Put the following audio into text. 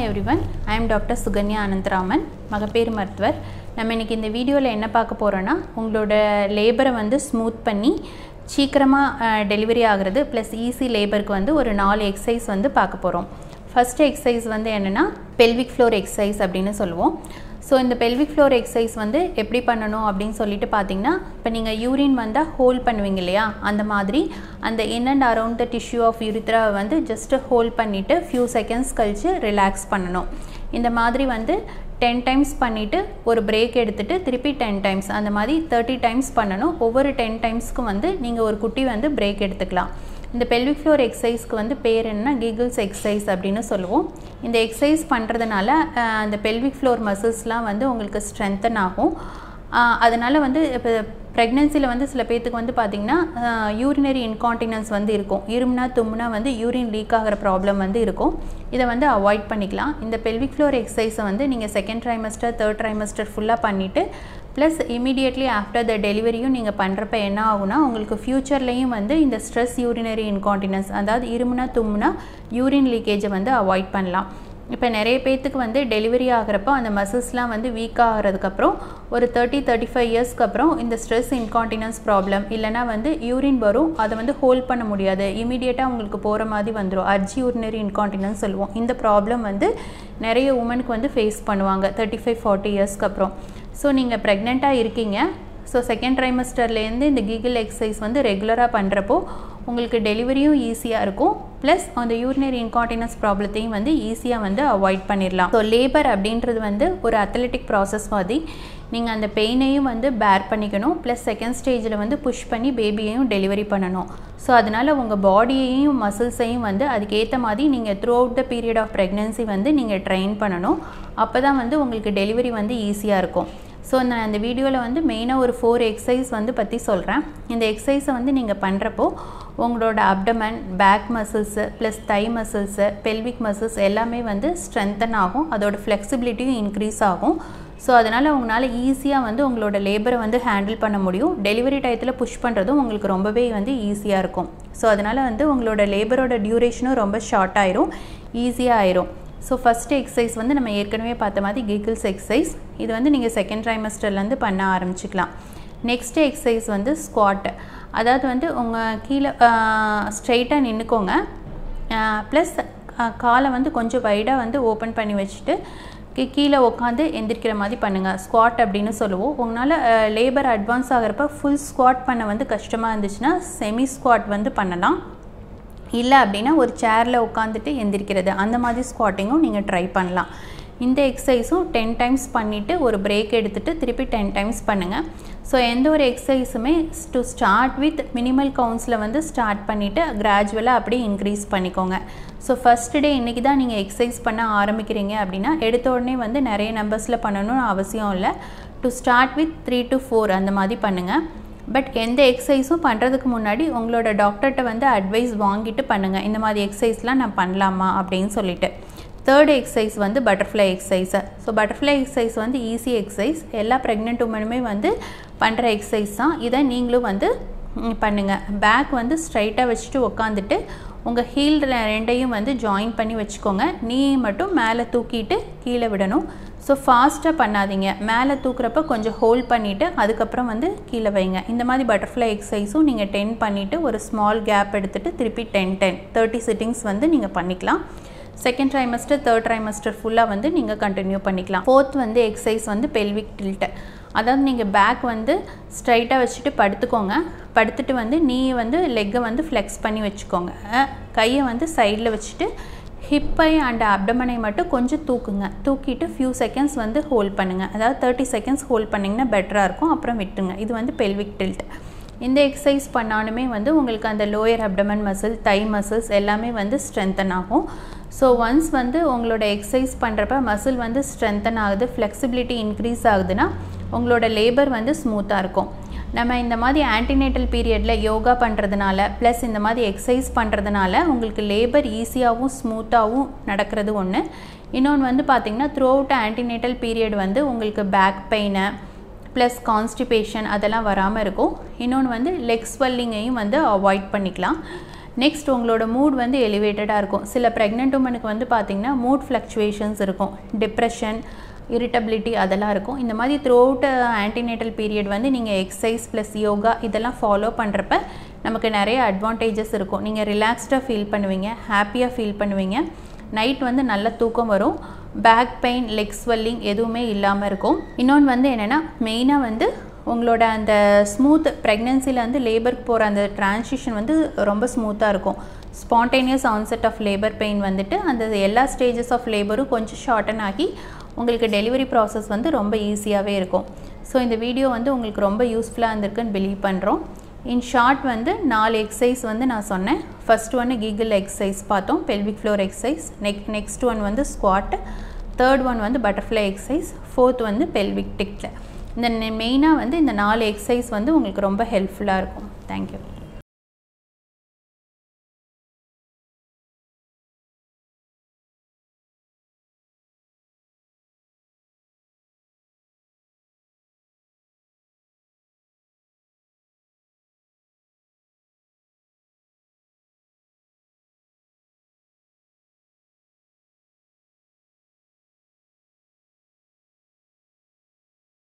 everyone I am doctor Sukanya Anantharaman மகப்பேறு மருத்துவர் நம்ம இன்றைக்கி இந்த வீடியோவில் என்ன பார்க்க போகிறோன்னா உங்களோட லேபரை வந்து ஸ்மூத் பண்ணி சீக்கிரமாக டெலிவரி ஆகிறது ப்ளஸ் ஈஸி லேபருக்கு வந்து ஒரு நாலு எக்ஸசைஸ் வந்து பார்க்க போகிறோம் ஃபஸ்ட்டு எக்ஸசைஸ் வந்து என்னென்னா பெல்விக் ஃப்ளோர் எக்ஸசைஸ் அப்படின்னு சொல்லுவோம் ஸோ இந்த பெல்விக் ஃப்ளோர் எக்ஸசைஸ் வந்து எப்படி பண்ணணும் அப்படின்னு சொல்லிட்டு பார்த்தீங்கன்னா இப்போ நீங்கள் யூரின் வந்தால் ஹோல்ட் பண்ணுவீங்க இல்லையா அந்த மாதிரி அந்த in and around the tissue of யூரித்ராவை வந்து ஜஸ்ட்டு ஹோல்ட் பண்ணிவிட்டு ஃபியூ செகண்ட்ஸ் கழித்து ரிலாக்ஸ் பண்ணணும் இந்த மாதிரி வந்து டென் டைம்ஸ் பண்ணிவிட்டு ஒரு பிரேக் எடுத்துகிட்டு திருப்பி டென் டைம்ஸ் அந்த மாதிரி தேர்ட்டி டைம்ஸ் பண்ணணும் ஒவ்வொரு டென் டைம்ஸ்க்கும் வந்து நீங்கள் ஒரு குட்டி வந்து பிரேக் எடுத்துக்கலாம் இந்த பெல்விக் ஃப்ளோர் எக்ஸசைஸ்க்கு வந்து பேர் என்ன கீகிள்ஸ் எக்ஸசைஸ் அப்படின்னு சொல்லுவோம் இந்த எக்ஸசைஸ் பண்ணுறதுனால அந்த பெல்விக் ஃப்ளோர் மசில்ஸ்லாம் வந்து உங்களுக்கு ஸ்ட்ரென்தன் ஆகும் அதனால் வந்து இப்போ ப்ரெக்னென்சியில் வந்து சில பேர்த்துக்கு வந்து பார்த்திங்கன்னா யூரினரி இன்கான்டினன்ஸ் வந்து இருக்கும் இருமுனா தும்முனா வந்து யூரின் லீக் ஆகிற ப்ராப்ளம் வந்து இருக்கும் இதை வந்து அவாய்ட் பண்ணிக்கலாம் இந்த பெல்விக் ஃப்ளோர் எக்ஸசைஸை வந்து நீங்கள் செகண்ட் ட்ரைமஸ்டர் தேர்ட் ட்ரைமஸ்டர் ஃபுல்லாக பண்ணிவிட்டு ப்ளஸ் இமீடியட்லி ஆஃப்டர் த டெலிவரியும் நீங்கள் பண்ணுறப்ப என்ன ஆகுனா உங்களுக்கு ஃப்யூச்சர்லேயும் வந்து இந்த ஸ்ட்ரெஸ் யூரினரி இன்கான்டினன்ஸ் அதாவது இருமுனா தும்முனா யூரின் லீக்கேஜை வந்து அவாய்ட் பண்ணலாம் இப்போ நிறைய பேர்த்துக்கு வந்து டெலிவரி ஆகிறப்போ அந்த மசில்ஸ்லாம் வந்து வீக் ஆகிறதுக்கப்புறம் ஒரு தேர்ட்டி தேர்ட்டி ஃபைவ் இயர்ஸ்க்கு அப்புறம் இந்த ஸ்ட்ரெஸ் இன்கான்டினன்ஸ் ப்ராப்ளம் இல்லைனா வந்து யூரின் வரும் அதை வந்து ஹோல்ட் பண்ண முடியாது இமீடியட்டாக உங்களுக்கு போகிற மாதிரி வந்துடும் அர்ஜி யூரினரி இன்கான்டினன்ஸ் சொல்லுவோம் இந்த ப்ராப்ளம் வந்து நிறைய உமனுக்கு வந்து ஃபேஸ் பண்ணுவாங்க தேர்ட்டி ஃபைவ் ஃபார்ட்டி இயர்ஸ்க்கு அப்புறம் ஸோ நீங்கள் ப்ரெக்னெண்ட்டாக இருக்கீங்க ஸோ செகண்ட் ட்ரைமஸ்டர்லேருந்து இந்த கீகிள் எக்ஸசைஸ் வந்து ரெகுலராக பண்ணுறப்போ உங்களுக்கு டெலிவரியும் ஈஸியாக இருக்கும் ப்ளஸ் அந்த யூரினரி இன்கான்டினன்ஸ் ப்ராப்ளத்தையும் வந்து ஈஸியாக வந்து அவாய்ட் பண்ணிடலாம் ஸோ லேபர் அப்படின்றது வந்து ஒரு அத்லெட்டிக் ப்ராசஸ் மாதிரி நீங்கள் அந்த பெயினையும் வந்து பேர் பண்ணிக்கணும் ப்ளஸ் செகண்ட் ஸ்டேஜில் வந்து புஷ் பண்ணி பேபியையும் டெலிவரி பண்ணணும் ஸோ அதனால் உங்கள் பாடியையும் மசில்ஸையும் வந்து அதுக்கேற்ற மாதிரி நீங்கள் throughout the period of pregnancy வந்து நீங்கள் ட்ரெயின் பண்ணணும் அப்போ தான் வந்து உங்களுக்கு டெலிவரி வந்து ஈஸியாக இருக்கும் ஸோ நான் இந்த வீடியோவில் வந்து மெயினாக ஒரு ஃபோர் எக்ஸசைஸ் வந்து பற்றி சொல்கிறேன் இந்த எக்ஸசைஸை வந்து நீங்கள் பண்ணுறப்போ உங்களோட abdomen back muscles plus thigh muscles pelvic muscles எல்லாமே வந்து ஸ்ட்ரென்தன் ஆகும் அதோட ஃப்ளெக்சிபிலிட்டியும் இன்க்ரீஸ் ஆகும் ஸோ அதனால் உங்களால் ஈஸியாக வந்து உங்களோட லேபரை வந்து ஹேண்டில் பண்ண முடியும் டெலிவரி டயத்தில் புஷ் பண்ணுறதும் உங்களுக்கு ரொம்பவே வந்து ஈஸியாக இருக்கும் ஸோ அதனால் வந்து உங்களோட லேபரோட டியூரேஷனும் ரொம்ப ஷார்ட் ஆயிரும் ஈஸியாக ஆயிரும் ஸோ ஃபஸ்ட்டு எக்ஸசைஸ் வந்து நம்ம ஏற்கனவே பார்த்த மாதிரி கீகிள்ஸ் எக்ஸசைஸ் இது வந்து நீங்கள் செகண்ட் ட்ரைமஸ்டர்லேருந்து பண்ண ஆரம்பிச்சிக்கலாம் நெக்ஸ்ட்டு எக்ஸசைஸ் வந்து ஸ்குவாட்டு அதாவது வந்து உங்கள் கீழே ஸ்ட்ரைட்டாக நின்றுக்கோங்க ப்ளஸ் காலை வந்து கொஞ்சம் வைடாக வந்து ஓப்பன் பண்ணி வச்சுட்டு கீழே உட்காந்து எந்திரிக்கிற மாதிரி பண்ணுங்கள் ஸ்குவாட் அப்படின்னு சொல்லுவோம் உங்களால் லேபர் அட்வான்ஸ் ஆகிறப்ப ஃபுல் ஸ்குவாட் பண்ண வந்து கஷ்டமாக இருந்துச்சுன்னா செமி ஸ்குவாட் வந்து பண்ணலாம் இல்லை அப்படின்னா ஒரு சேரில் உட்காந்துட்டு எந்திரிக்கிறது அந்த மாதிரி ஸ்குவாட்டிங்கும் நீங்கள் ட்ரை பண்ணலாம் இந்த எக்ஸசைஸும் டென் டைம்ஸ் பண்ணிவிட்டு ஒரு பிரேக் எடுத்துகிட்டு திருப்பி டென் டைம்ஸ் பண்ணுங்கள் ஸோ எந்த ஒரு எக்ஸசைஸுமே டு ஸ்டார்ட் வித் மினிமல் கவுண்ட்ஸில் வந்து ஸ்டார்ட் பண்ணிவிட்டு கிராஜுவலாக அப்படியே இன்க்ரீஸ் பண்ணிக்கோங்க ஸோ ஃபஸ்ட் டே இன்றைக்கி தான் நீங்கள் எக்ஸசைஸ் பண்ண ஆரம்பிக்கிறீங்க அப்படின்னா எடுத்த உடனே வந்து நிறைய நம்பர்ஸில் பண்ணணும்னு அவசியம் இல்லை to start with three to four அந்த மாதிரி பண்ணுங்கள் பட் எந்த எக்ஸசைஸும் பண்ணுறதுக்கு முன்னாடி உங்களோட டாக்டர்கிட்ட வந்து அட்வைஸ் வாங்கிட்டு பண்ணுங்கள் இந்த மாதிரி எக்ஸசைஸ்லாம் நான் பண்ணலாமா அப்படின்னு சொல்லிட்டு தேர்ட் எக்ஸசைஸ் வந்து பட்டர்ஃப்ளை எக்ஸசைஸை ஸோ பட்டர்ஃப்ளை எக்ஸசைஸ் வந்து ஈஸி எக்ஸசைஸ் எல்லா ப்ரெக்னென்ட் உமனுமே வந்து பண்ணுற எக்ஸசைஸ் தான் இதை நீங்களும் வந்து பண்ணுங்கள் பேக் வந்து ஸ்ட்ரைட்டாக வச்சுட்டு உக்காந்துட்டு உங்கள் ஹீல் ரெண்டையும் வந்து ஜாயின் பண்ணி வச்சுக்கோங்க நீ மட்டும் மேலே தூக்கிட்டு கீழே விடணும் ஸோ ஃபாஸ்ட்டாக பண்ணாதீங்க மேலே தூக்குறப்ப கொஞ்சம் ஹோல்ட் பண்ணிவிட்டு அதுக்கப்புறம் வந்து கீழே வைங்க இந்த மாதிரி பட்டர்ஃப்ளை எக்ஸசைஸும் நீங்கள் டென் பண்ணிவிட்டு ஒரு ஸ்மால் கேப் எடுத்துகிட்டு திருப்பி டென் டென் தேர்ட்டி சிட்டிங்ஸ் வந்து நீங்கள் பண்ணிக்கலாம் செகண்ட் ட்ரைமஸ்டர் தேர்ட் ட்ரைமஸ்டர் ஃபுல்லாக வந்து நீங்கள் கண்டினியூ பண்ணிக்கலாம் ஃபோர்த் வந்து எக்ஸசைஸ் வந்து பெல்விக் டில்ட்டு அதாவது நீங்கள் பேக் வந்து ஸ்ட்ரைட்டாக வச்சுட்டு படுத்துக்கோங்க படுத்துட்டு வந்து நீ வந்து லெக்கை வந்து ஃப்ளெக்ஸ் பண்ணி வச்சுக்கோங்க கையை வந்து சைடில் வச்சுட்டு ஹிப்பை அண்ட் அப்டமனை மட்டும் கொஞ்சம் தூக்குங்க தூக்கிட்டு ஃபியூ செகண்ட்ஸ் வந்து ஹோல்ட் பண்ணுங்கள் அதாவது தேர்ட்டி செகண்ட்ஸ் ஹோல்ட் பண்ணிங்கன்னா பெட்டராக இருக்கும் அப்புறம் விட்டுருங்க இது வந்து பெல்விக் டில்ட் இந்த எக்ஸசைஸ் பண்ணாலுமே வந்து உங்களுக்கு அந்த lower abdomen muscle thigh muscles எல்லாமே வந்து ஸ்ட்ரென்தன் ஆகும் ஸோ ஒன்ஸ் வந்து உங்களோட எக்ஸசைஸ் பண்ணுறப்ப மசில் வந்து ஸ்ட்ரென்தன் ஆகுது ஃப்ளெக்சிபிலிட்டி இன்க்ரீஸ் ஆகுதுன்னா உங்களோட லேபர் வந்து ஸ்மூத்தாக இருக்கும் நம்ம இந்த மாதிரி ஆன்டினேட்டல் பீரியடில் யோகா பண்ணுறதுனால ப்ளஸ் இந்த மாதிரி எக்ஸசைஸ் பண்ணுறதுனால உங்களுக்கு லேபர் ஈஸியாகவும் ஸ்மூத்தாகவும் நடக்கிறது ஒன்று இன்னொன்று வந்து பார்த்திங்கன்னா த்ரூ அவுட் ஆன்டினேட்டல் பீரியட் வந்து உங்களுக்கு பேக் பெயினை ப்ளஸ் கான்ஸ்டிபேஷன் அதெல்லாம் வராமல் இருக்கும் இன்னொன்று வந்து லெக் ஸ்வெல்லிங்கையும் வந்து அவாய்ட் பண்ணிக்கலாம் நெக்ஸ்ட் உங்களோட மூட் வந்து எலிவேட்டடாக இருக்கும் சில ப்ரெக்னென்ட் உமனுக்கு வந்து பார்த்திங்கன்னா மூட் ஃப்ளக்சுவேஷன்ஸ் இருக்கும் டிப்ரெஷன் இரிட்டபிலிட்டி அதெல்லாம் இருக்கும் இந்த மாதிரி த்ரூ அவுட் ஆன்டினேட்டல் பீரியட் வந்து நீங்கள் எக்ஸசைஸ் ப்ளஸ் யோகா இதெல்லாம் ஃபாலோ பண்ணுறப்ப நமக்கு நிறைய அட்வான்டேஜஸ் இருக்கும் நீங்கள் ரிலாக்ஸ்டாக ஃபீல் பண்ணுவீங்க ஹாப்பியாக ஃபீல் பண்ணுவீங்க நைட் வந்து நல்ல தூக்கம் வரும் பேக் பெயின் லெக் ஸ்வெல்லிங் எதுவுமே இல்லாமல் இருக்கும் இன்னொன்று வந்து என்னென்னா மெயினாக வந்து உங்களோட அந்த ஸ்மூத் ப்ரெக்னென்சியில் வந்து லேபருக்கு போகிற அந்த ட்ரான்சிஷன் வந்து ரொம்ப ஸ்மூத்தாக இருக்கும் spontaneous onset of labour pain வந்துட்டு அந்த எல்லா ஸ்டேஜஸ் ஆஃப் லேபரும் கொஞ்சம் ஷார்டன் ஆகி உங்களுக்கு டெலிவரி ப்ராசஸ் வந்து ரொம்ப ஈஸியாகவே இருக்கும் ஸோ இந்த வீடியோ வந்து உங்களுக்கு ரொம்ப யூஸ்ஃபுல்லாக இருந்திருக்குன்னு பிலீவ் பண்ணுறோம் இன் ஷார்ட் வந்து நாலு எக்ஸசைஸ் வந்து நான் சொன்னேன் ஃபஸ்ட் ஒன்று கீகிள் எக்ஸசைஸ் பார்த்தோம் pelvic floor exercise neck next one வந்து ஸ்குவாட் தேர்ட் ஒன் வந்து பட்டர்ஃப்ளை எக்ஸசைஸ் ஃபோர்த் வந்து பெல்விக் டிக்ல இந்த மெயினாக வந்து இந்த நாலு எக்ஸசைஸ் வந்து உங்களுக்கு ரொம்ப ஹெல்ப்ஃபுல்லாக இருக்கும் தேங்க்யூ